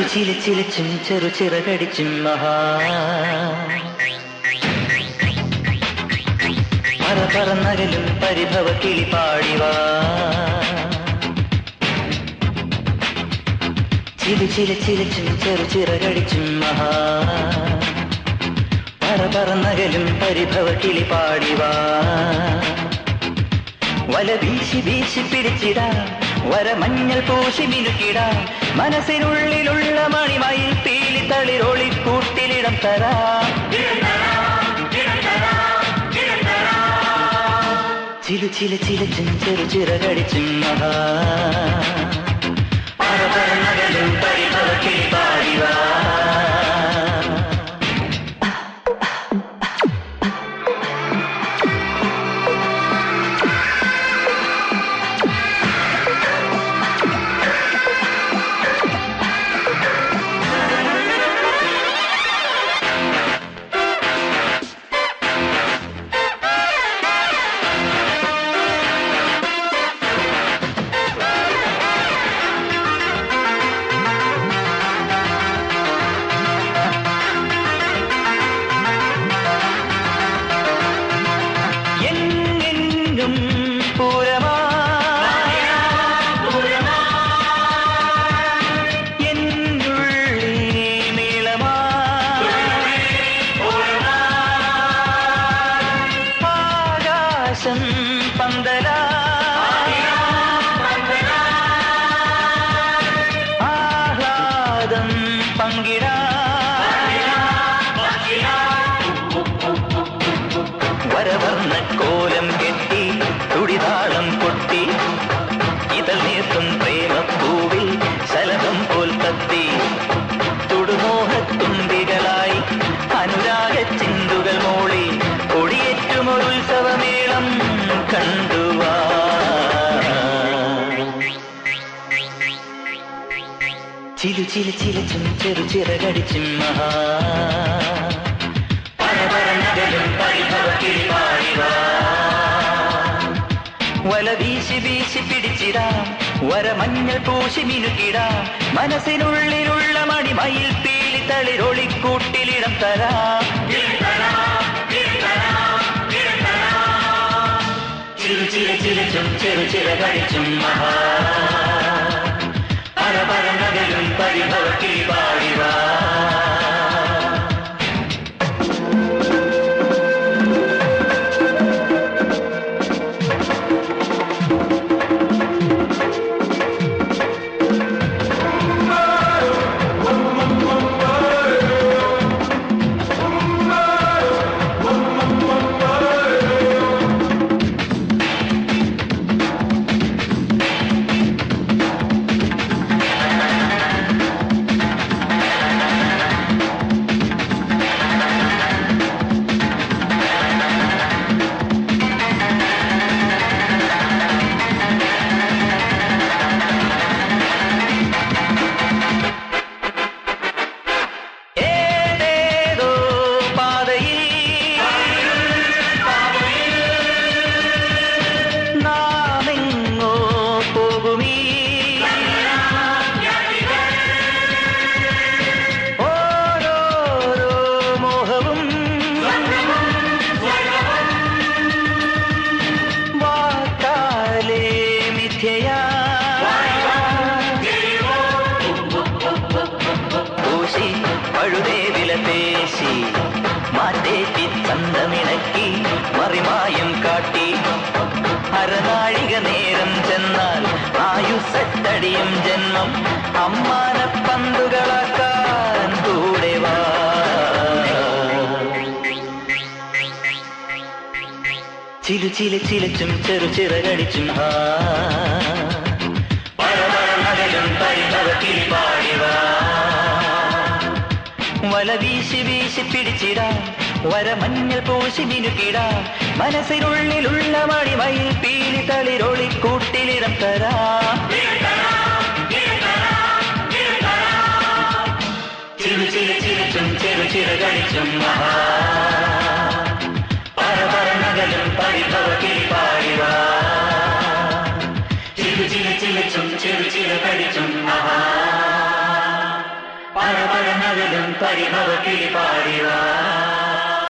ചിലു ചിലു ചിലിച്ചും ചെറു ചിറകടിച്ചും മഹാ പറ പറന്നകലും പരിഭവ കിളി പാടിവാ ചിലു ചില ചിലിച്ചും ചെറു ചിറകടിച്ചും മഹാ പറ പറന്നകലും പരിഭവ കിളി പാടിവാ വല വീശി വീശി പിടിച്ചിടാം വരമഞ്ഞൾ പൂശി മിനുക്കിടാം മനസ്സിനുള്ളിലുള്ള മണിമയിൽ പീലി തളിരൊളി കൂട്ടിലിടം തരാം ചിലു ചില ചിലച്ചും ചെറു ചിറകടിച്ചും മഹാ പറപറന്നകലും പരിഭവക്കിൽ പാടിവാ എങ്ങെങ്ങും പൂരമാ എന്നുള്ളിൽ നീളമാ ആകാശം പന്തലാ ആഹ്ലാദം പങ്കിടാ വരവർണ്ണ കോലം കെട്ടി തുടിതാളം കൊട്ടി ഇതൾ നീർത്തും പ്രേമപ്പൂവിൽ ശലഭം പോൽ കത്തി തുടുമോഹത്തുമ്പികളായി അനുരാഗ ചിന്തുകൾ മോളി കൊടിയേറ്റുമൊരുത്സവമേളം കണ്ടുവാ ചിലു ചില ചിലച്ചും ചെറു ചിറകടിച്ചും മഹാ പരപരന്നകലും പരിഭവക്കിളി പാടിവാ. വല വീശി വീശി പിടിച്ചിടാം വരമഞ്ഞൾ പൂശി മിനുക്കിടാം മനസ്സിനുള്ളിലുള്ള മണിമയിൽ പീലി തളിരൊളിക്കൂട്ടിലിടം തരാം ചിരു ചിര ചിരിച്ചും ചെറു ചിര കഴിച്ചും മഹാ പരപരന്നകലും പരിഭവക്കിളി പാടിവാ ഏതേതോ പാതയിൽ നാമെങ്ങോ പോകുമീ ഓരോരോ മോഹവും വാക്കാലേ മിഥ്യയാ പൂശി പഴുതേ വിലപേശി മാറ്റേറ്റി ചന്തമിണക്കി മറിമായം കാട്ടി അരനാഴിക നേരം ചെന്നാൽ ആയുസട്ടടിയും ജന്മം അമ്മാന പന്തുകളാക്കാൻ കൂടെ വാ ചിലു ചില ചിലച്ചും ചെറു ചിറകടിച്ചും ആ പരപരനകലും പരിഭവക്കിളി പാടിവാ വല വീശി വീശി പിടിച്ചിടാം വരമഞ്ഞൾ പൂശി മിനുക്കിടാം മനസ്സിനുള്ളിലുള്ള മണിമയിൽ പീലി തളിരൊളി കൂട്ടിലിടം തരാം ചിരു ചിര ചിരിച്ചും ചെറു ചിറകടിച്ചും മഹാ പരപരനകലും പരിഭവക്കിളി പാടിവാ ചിരു ചിര ചിരിച്ചും ചെറു ചിറകടിച്ചും മഹാ പറപറന്നതിലും പരിമവ കിളി പാടിവാ